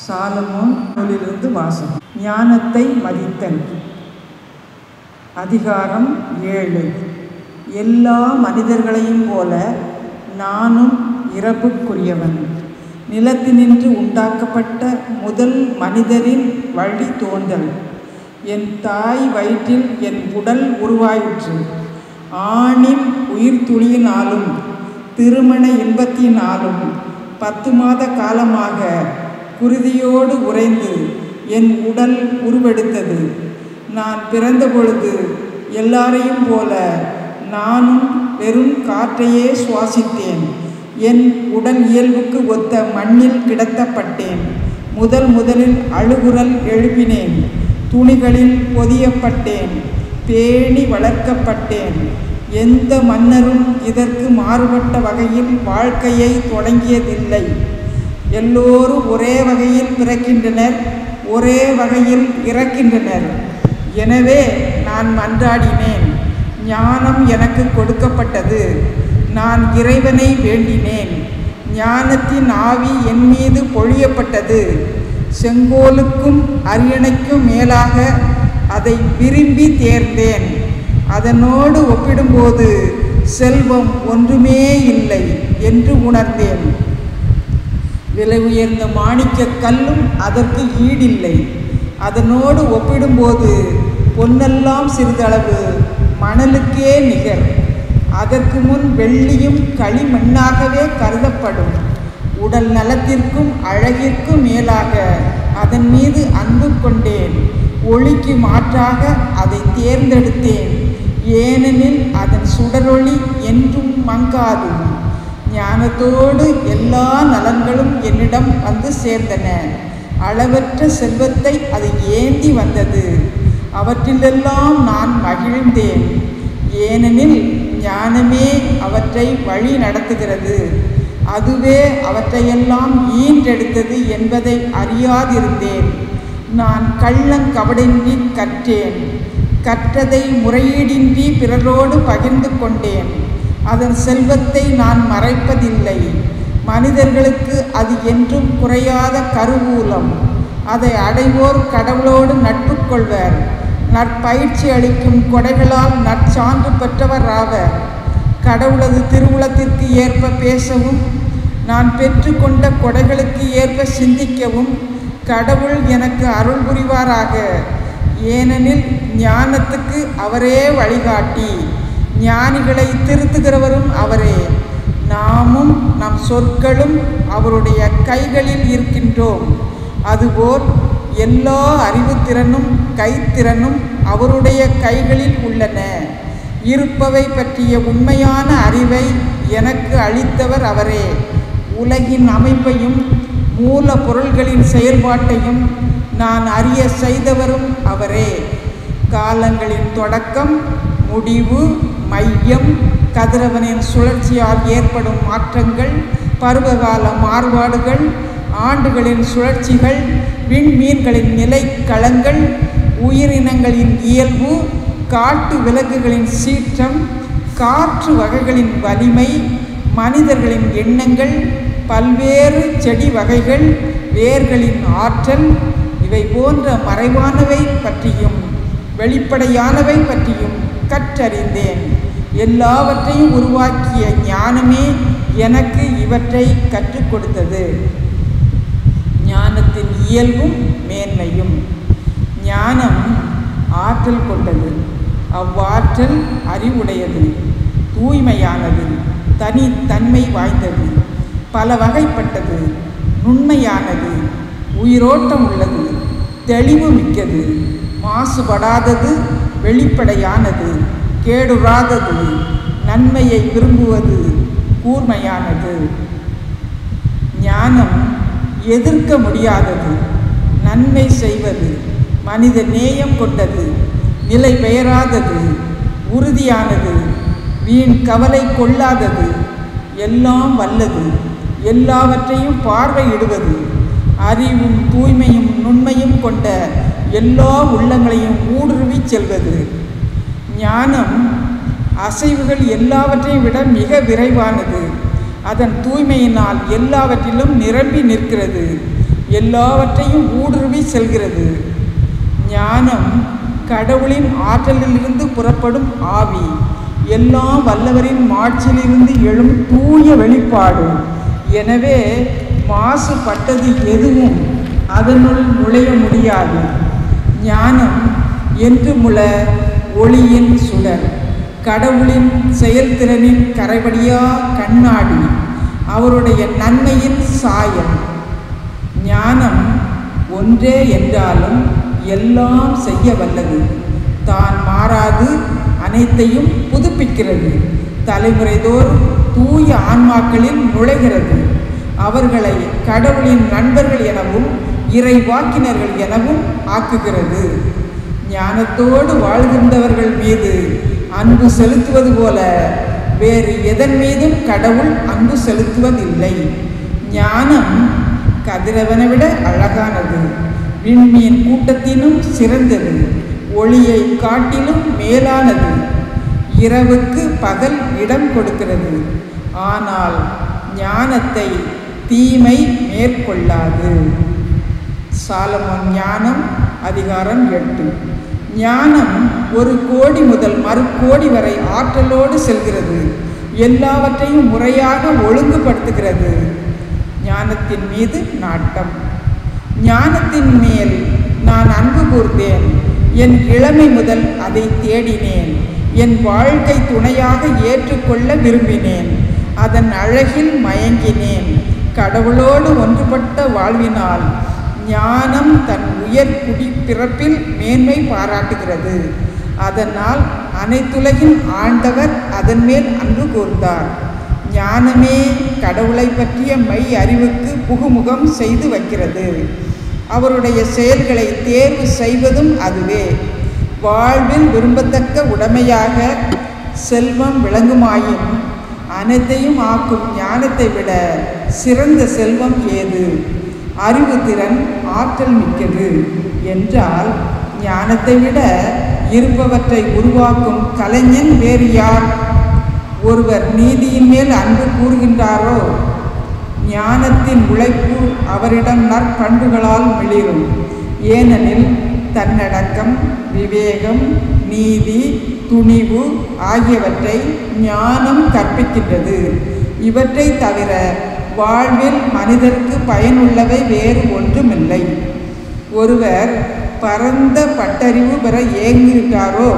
Solomon நூலிலிருந்து வாசகம் ஞானத்தை மதித்தல் அதிகாரம் ஏழு எல்லா மனிதர்களையும் போல நானும் இறப்புக்குரியவன் நிலத்தினின்று உண்டாக்கப்பட்ட முதல் மனிதரின் வழி தோன்றல் என் தாய் வயிற்றில் என் உடல் உருவாயிற்று ஆணின் உயிர் துளியினாலும் திருமண இன்பத்தினாலும் பத்து மாத காலமாக குருதியோடு உறைந்து என் உடல் உருவெடுத்தது நான் பிறந்த பொழுது எல்லாரையும் போல நானும் வெறும் காற்றையே சுவாசித்தேன் என் உடல் இயல்புக்கு ஒத்த மண்ணில் கிடத்தப்பட்டேன் முதல் முதலில் அழுகுரல் எழுப்பினேன் துணிகளில் பொதியப்பட்டேன் பேணி வளர்க்கப்பட்டேன் எந்த மன்னரும் இதற்கு மாறுபட்ட வகையில் வாழ்க்கையை தொடங்கியதில்லை எல்லோரும் ஒரே வகையில் பிறக்கின்றனர் ஒரே வகையில் இறக்கின்றனர் எனவே நான் மன்றாடினேன் ஞானம் எனக்கு கொடுக்கப்பட்டது நான் இறைவனை வேண்டினேன் ஞானத்தின் ஆவி என் மீது பொழியப்பட்டது செங்கோலுக்கும் அரியணைக்கும் மேலாக அதை விரும்பி தேர்ந்தேன் அதனோடு ஒப்பிடும்போது செல்வம் ஒன்றுமே இல்லை என்று உணர்ந்தேன் விலை உயர்ந்த மாணிக்க கல்லும் அதற்கு ஈடில்லை அதனோடு ஒப்பிடும்போது பொன்னெல்லாம் சிறிதளவு மணலுக்கே நிகர் அதற்கு முன் வெள்ளியும் களிமண்ணாகவே கருதப்படும் உடல் நலத்திற்கும் அழகிற்கும் மேலாக அதன் மீது அன்பு கொண்டேன் ஒளிக்கு மாற்றாக அதை தேர்ந்தெடுத்தேன் ஏனெனில் அதன் சுடரொளி என்றும் மங்காது ஞானத்தோடு எல்லா நலன்களும் என்னிடம் வந்து சேர்ந்தன அளவற்ற செல்வத்தை அது ஏந்தி வந்தது அவற்றிலெல்லாம் நான் மகிழ்ந்தேன் ஏனெனில் ஞானமே அவற்றை வழி நடத்துகிறது அதுவே அவற்றையெல்லாம் ஈன்றெடுத்தது என்பதை அறியாதிருந்தேன் நான் கள்ளங்கபடின்றி கற்றேன் கற்றதை முறையீடின்றி பிறரோடு பகிர்ந்து கொண்டேன் அதன் செல்வத்தை நான் மறைப்பதில்லை மனிதர்களுக்கு அது என்றும் குறையாத கருவூலம் அதை அடைவோர் கடவுளோடு நட்பு கொள்வர் நற்பயிற்சி அளிக்கும் கொடைகளால் நற்சான்று பெற்றவர் ஆவர் கடவுளது திருவுளத்திற்கு ஏற்ப பேசவும் நான் பெற்றுக்கொண்ட கொடைகளுக்கு ஏற்ப சிந்திக்கவும் கடவுள் எனக்கு அருள் புரிவாராக ஏனெனில் ஞானத்துக்கு அவரே வழிகாட்டி ஞானிகளை திருத்துகிறவரும் அவரே நாமும் நம் சொற்களும் அவருடைய கைகளில் இருக்கின்றோம் அதுபோல் எல்லா அறிவுத்திறனும் கைத்திறனும் அவருடைய கைகளில் உள்ளன இருப்பவை பற்றிய உண்மையான அறிவை எனக்கு அளித்தவர் அவரே உலகின் அமைப்பையும் மூல பொருள்களின் செயல்பாட்டையும் நான் அறிய செய்தவரும் அவரே காலங்களின் தொடக்கம் முடிவு மையம் கதிரவனின் சுழற்சியால் ஏற்படும் மாற்றங்கள் பருவகால மாறுபாடுகள் ஆண்டுகளின் சுழற்சிகள் விண்மீன்களின் நிலை களங்கள் உயிரினங்களின் இயல்பு காட்டு விலங்குகளின் சீற்றம் காற்று வகைகளின் வலிமை மனிதர்களின் எண்ணங்கள் பல்வேறு செடி வகைகள் வேர்களின் ஆற்றல் இவை போன்ற மறைவானவை பற்றியும் வெளிப்படையானவை பற்றியும் கற்றறிந்தேன் எல்லாவற்றையும் உருவாக்கிய ஞானமே எனக்கு இவற்றை கற்றுக் கொடுத்தது ஞானத்தின் இயல்பும் மேன்மையும் ஞானம் ஆற்றல் கொண்டது அவ்வாற்றல் அறிவுடையது தூய்மையானது தனித்தன்மை வாய்ந்தது பல வகைப்பட்டது நுண்மையானது உயிரோட்டம் உள்ளது தெளிவு மிக்கது மாசுபடாதது வெளிப்படையானது கேடுறாதது நன்மையை விரும்புவது கூர்மையானது ஞானம் எதிர்க்க முடியாதது நன்மை செய்வது மனித நேயம் கொண்டது நிலை பெயராதது உறுதியானது வீண் கவலை கொள்ளாதது எல்லாம் வல்லது எல்லாவற்றையும் பார்வையிடுவது அறிவும் தூய்மையும் நுண்மையும் கொண்ட எல்லா உள்ளங்களையும் ஊடுருவி செல்வது ஞானம் அசைவுகள் எல்லாவற்றையும் விட மிக விரைவானது அதன் தூய்மையினால் எல்லாவற்றிலும் நிரம்பி நிற்கிறது எல்லாவற்றையும் ஊடுருவி செல்கிறது ஞானம் கடவுளின் ஆற்றலிலிருந்து புறப்படும் ஆவி எல்லாம் வல்லவரின் மாட்சியிலிருந்து எழும் தூய வெளிப்பாடு எனவே மாசுபட்டது எதுவும் அதனுள் நுழைய முடியாது ஞானம் என்றுமுள்ள ஒளியின் சுடர் கடவுளின் செயல்திறனின் கரைபடியா கண்ணாடி அவருடைய நன்மையின் சாயம் ஞானம் ஒன்றே என்றாலும் எல்லாம் செய்ய வல்லது தான் மாறாது அனைத்தையும் புதுப்பிக்கிறது தலைமுறை தோறும் தூய ஆன்மாக்களில் நுழைகிறது அவர்களை கடவுளின் நண்பர்கள் எனவும் இறைவாக்கினர்கள் எனவும் ஆக்குகிறது ஞானத்தோடு வாழ்கின்றவர்கள் மீது அன்பு செலுத்துவது போல வேறு எதன் மீதும் கடவுள் அன்பு செலுத்துவதில்லை ஞானம் கதிரவனை விட அழகானது விண்மீன் கூட்டத்தினும் சிறந்தது ஒளியை காட்டிலும் மேலானது இரவுக்கு பகல் இடம் கொடுக்கிறது ஆனால் ஞானத்தை தீமை மேற்கொள்ளாது சாலமோன் ஞானம் அதிகாரம் எட்டு ஞானம் ஒரு கோடி முதல் மறுகோடி வரை ஆற்றலோடு செல்கிறது எல்லாவற்றையும் முறையாக ஒழுங்குபடுத்துகிறது ஞானத்தின் மீது நாட்டம் ஞானத்தின் மேல் நான் அன்பு கூர்ந்தேன் என் இளமை முதல் அதை தேடினேன் என் வாழ்க்கை துணையாக ஏற்றுக்கொள்ள விரும்பினேன் அதன் அழகில் மயங்கினேன் கடவுளோடு ஒன்றுபட்ட வாழ்வினால் ஞானம் தன் உயர் குடிப்பிறப்பில் மேன்மை பாராட்டுகிறது அதனால் அனைத்துலகின் ஆண்டவர் அதன் மேல் அன்பு கூர்ந்தார் ஞானமே கடவுளை பற்றிய மெய் அறிவுக்கு புகுமுகம் செய்து வைக்கிறது அவருடைய செயல்களை தேர்வு செய்வதும் அதுவே வாழ்வில் விரும்பத்தக்க உடைமையாக செல்வம் விளங்குமாயின் அனைத்தையும் ஆக்கும் ஞானத்தை விட சிறந்த செல்வம் ஏது அறிவு திறன் ஆற்றல் மிக்கது என்றால் ஞானத்தை விட இருப்பவற்றை உருவாக்கும் கலைஞன் வேறு யார் ஒருவர் நீதியின் மேல் அன்பு கூறுகின்றாரோ ஞானத்தின் உழைப்பு அவரிடம் நற்பண்புகளால் மிளிரும் ஏனெனில் தன்னடக்கம் விவேகம் நீதி துணிவு ஆகியவற்றை ஞானம் கற்பிக்கின்றது இவற்றை தவிர வாழ்வில் மனிதருக்கு பயனுள்ளவை வேறு ஒன்றுமில்லை ஒருவர் பரந்த பட்டறிவு பெற ஏங்குகிறாரோ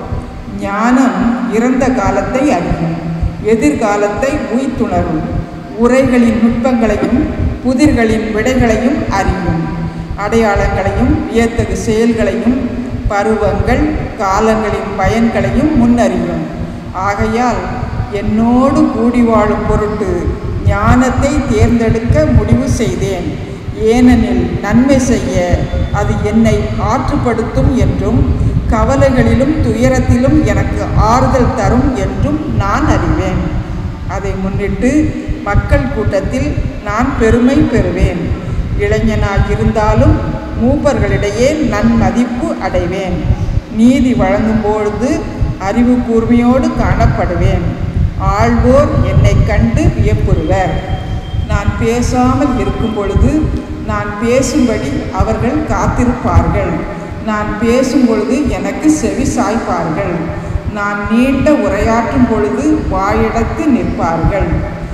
ஞானம் இறந்த காலத்தை அறியும் எதிர்காலத்தை உய்த்துணரும் உரைகளின் நுட்பங்களையும் புதிர்களின் விடைகளையும் அறியும் அடையாளங்களையும் வியத்தகு செயல்களையும் பருவங்கள் காலங்களின் பயன்களையும் முன்னறியும் ஆகையால் என்னோடு கூடி வாழும் பொருட்டு ஞானத்தை தேர்ந்தெடுக்க முடிவு செய்தேன் ஏனெனில் நன்மை செய்ய அது என்னை ஆற்றுப்படுத்தும் என்றும் கவலைகளிலும் துயரத்திலும் எனக்கு ஆறுதல் தரும் என்றும் நான் அறிவேன் அதை முன்னிட்டு மக்கள் கூட்டத்தில் நான் பெருமை பெறுவேன் இளைஞனாக இருந்தாலும் மூப்பர்களிடையே நன்மதிப்பு அடைவேன் நீதி வழங்கும் பொழுது அறிவு கூர்மையோடு காணப்படுவேன் ஆள்வோர் என்னை கண்டு வியப்புறுவர் நான் பேசாமல் இருக்கும் பொழுது நான் பேசும்படி அவர்கள் காத்திருப்பார்கள் நான் பேசும் பொழுது எனக்கு செவி சாய்ப்பார்கள் நான் நீண்ட உரையாற்றும் பொழுது வாயிடத்து நிற்பார்கள்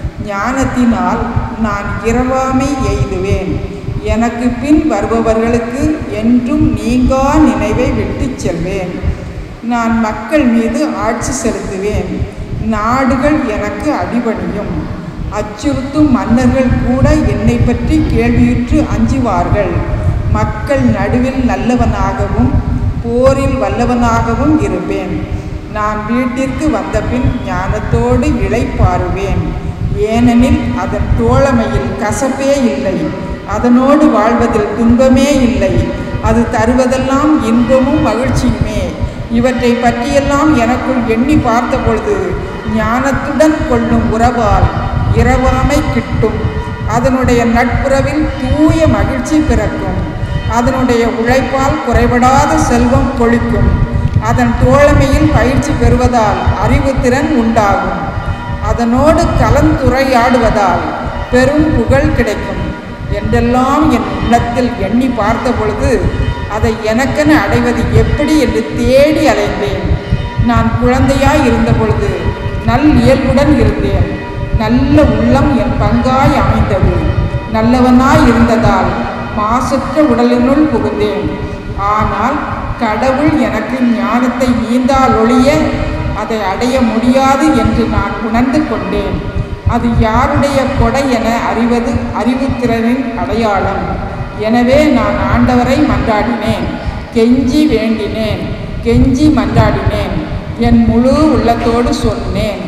ஞானத்தினால் நான் இரவாமை எய்துவேன் எனக்கு பின் வருபவர்களுக்கு என்றும் நீங்கா நினைவை விட்டுச் செல்வேன் நான் மக்கள் மீது ஆட்சி செலுத்துவேன் நாடுகள் எனக்கு அடிபணியும் அச்சுறுத்தும் மன்னர்கள் கூட என்னை பற்றி கேள்வியுற்று அஞ்சுவார்கள் மக்கள் நடுவில் நல்லவனாகவும் போரில் வல்லவனாகவும் இருப்பேன் நான் வீட்டிற்கு வந்தபின் ஞானத்தோடு இளைப்பாறுவேன் ஏனெனில் அதன் தோழமையில் கசப்பே இல்லை அதனோடு வாழ்வதில் துன்பமே இல்லை அது தருவதெல்லாம் இன்பமும் மகிழ்ச்சியுமே இவற்றை பற்றியெல்லாம் எனக்குள் எண்ணி பார்த்தபொழுது ஞானத்துடன் கொள்ளும் உறவால் இரவாமை கிட்டும் அதனுடைய நட்புறவில் தூய மகிழ்ச்சி பிறக்கும் அதனுடைய உழைப்பால் குறைபடாத செல்வம் கொழிக்கும் அதன் தோழமையில் பயிற்சி பெறுவதால் அறிவுத்திறன் உண்டாகும் அதனோடு கலந்துரையாடுவதால் பெரும் புகழ் கிடைக்கும் என்றெல்லாம் என் உள்ளத்தில் எண்ணி பார்த்த பொழுது அதை எனக்கென அடைவது எப்படி என்று தேடி அலைந்தேன் நான் குழந்தையாய் இருந்த பொழுது நல் இயல்புடன் இருந்தேன் நல்ல உள்ளம் என் பங்காய் அமைந்தது நல்லவனாய் இருந்ததால் மாசற்ற உடலினுள் புகுந்தேன் ஆனால் கடவுள் எனக்கு ஞானத்தை ஈந்தால் ஒழிய அதை அடைய முடியாது என்று நான் உணர்ந்து கொண்டேன் அது யாருடைய கொடை என அறிவது அறிவுத்திறனின் அடையாளம் எனவே நான் ஆண்டவரை மன்றாடினேன் கெஞ்சி வேண்டினேன் கெஞ்சி மன்றாடினேன் என் முழு உள்ளத்தோடு சொன்னேன்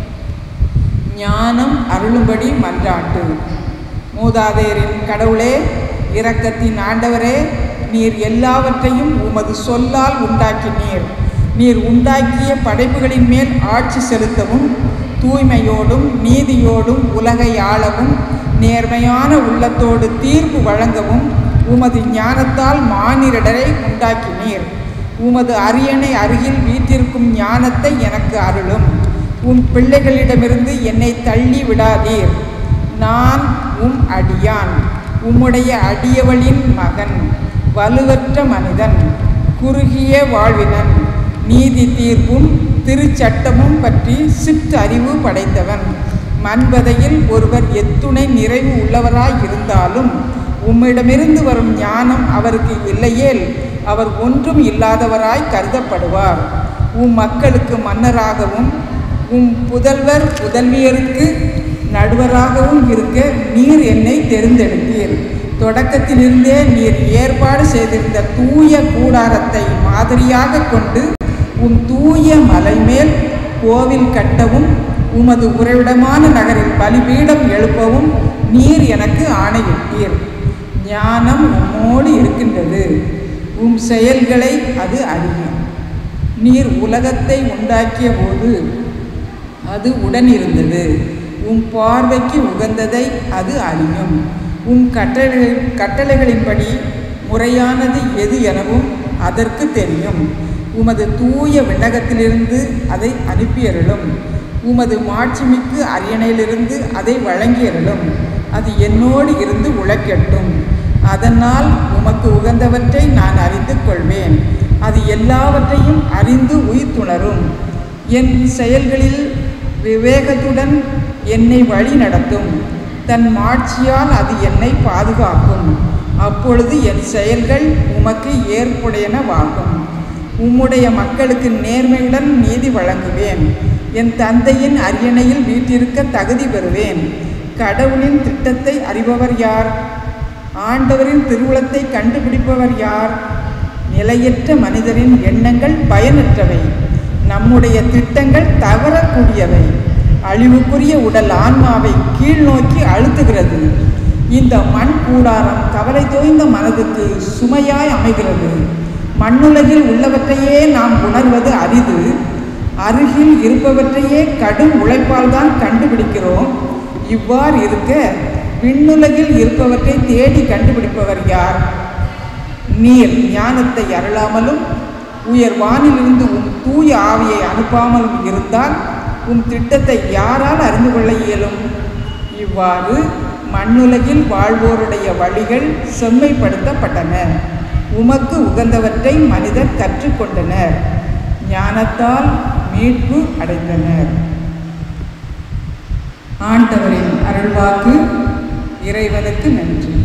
ஞானம் அருளும்படி மன்றாட்டு மூதாதையரின் கடவுளே இரக்கத்தின் ஆண்டவரே நீர் எல்லாவற்றையும் உமது சொல்லால் உண்டாக்கினீர் நீர் உண்டாக்கிய படைப்புகளின் மேல் ஆட்சி செலுத்தவும் தூய்மையோடும் நீதியோடும் உலகை ஆளவும் நேர்மையான உள்ளத்தோடு தீர்ப்பு வழங்கவும் உமது ஞானத்தால் மானிடரை உண்டாக்கினீர் உமது அரியணை அருகில் வீற்றிருக்கும் ஞானத்தை எனக்கு அருளும் உம் பிள்ளைகளிடமிருந்து என்னை தள்ளி விடாதீர் நான் உம் அடியான் உம்முடைய அடியவளின் மகன் வலுவற்ற மனிதன் குறுகிய வாழ்வினன் நீதி தீர்ப்பும் திருச்சட்டமும் பற்றி சிற்றறிவு படைத்தவன் மண்பதையில் ஒருவர் எத்துணை நிறைவு உள்ளவராய் இருந்தாலும் உம்மிடமிருந்து வரும் ஞானம் அவருக்கு இல்லையேல் அவர் ஒன்றும் இல்லாதவராய் கருதப்படுவார் உம் மக்களுக்கு மன்னராகவும் உம் புதல்வர் புதல்வியருக்கு நடுவராகவும் இருக்க நீர் என்னை தெரிந்தெடுத்தீர் தொடக்கத்திலிருந்தே நீர் ஏற்பாடு செய்திருந்த தூய கூடாரத்தை மாதிரியாக கொண்டு உம் தூய மலை மேல் கோவில் கட்டவும் உமது உறைவிடமான நகரில் பலிபீடம் எழுப்பவும் நீர் எனக்கு ஆணையிட்டீர் ஞானம் உம்மோடு இருக்கின்றது உம் செயல்களை அது அறியும் நீர் உலகத்தை உண்டாக்கிய போது அது உடன் இருந்தது உம் பார்வைக்கு உகந்ததை அது அறியும் உம் கட்டளை கட்டளைகளின்படி முறையானது எது எனவும் அதற்கு தெரியும் உமது தூய விண்ணகத்திலிருந்து அதை அனுப்பியருளும் உமது மாட்சிமிக்கு அரியணையிலிருந்து அதை வழங்கியருளும் அது என்னோடு இருந்து உழைக்கட்டும் அதனால் உமக்கு உகந்தவற்றை நான் அறிந்து கொள்வேன் அது எல்லாவற்றையும் அறிந்து உயிர்த்துணரும் என் செயல்களில் விவேகத்துடன் என்னை வழி நடத்தும் தன் மாட்சியால் அது என்னை பாதுகாக்கும் அப்பொழுது என் செயல்கள் உமக்கு ஏற்புடையனவாகும் உம்முடைய மக்களுக்கு நேர்மையுடன் நீதி வழங்குவேன் என் தந்தையின் அரியணையில் வீட்டிருக்க தகுதி பெறுவேன் கடவுளின் திட்டத்தை அறிபவர் யார் ஆண்டவரின் திருவுளத்தை கண்டுபிடிப்பவர் யார் நிலையற்ற மனிதரின் எண்ணங்கள் பயனற்றவை நம்முடைய திட்டங்கள் தவறக்கூடியவை அழிவுக்குரிய உடல் ஆன்மாவை கீழ் நோக்கி அழுத்துகிறது இந்த மண் கூடாரம் கவலை தோய்ந்த மனதுக்கு சுமையாய் அமைகிறது மண்ணுலகில் உள்ளவற்றையே நாம் உணர்வது அரிது அருகில் இருப்பவற்றையே கடும் உழைப்பால் தான் கண்டுபிடிக்கிறோம் இவ்வாறு இருக்க விண்ணுலகில் இருப்பவற்றை தேடி கண்டுபிடிப்பவர் யார் நீர் ஞானத்தை அருளாமலும் உயர் வானிலிருந்து உம் தூய ஆவியை அனுப்பாமலும் இருந்தால் உம் திட்டத்தை யாரால் அறிந்து கொள்ள இயலும் இவ்வாறு மண்ணுலகில் வாழ்வோருடைய வழிகள் செம்மைப்படுத்தப்பட்டன உமக்கு உகந்தவற்றை மனிதர் கற்றுக்கொண்டனர் ஞானத்தால் மீட்பு அடைந்தனர் ஆண்டவரின் அருள்வாக்கு இறைவனுக்கு நன்றி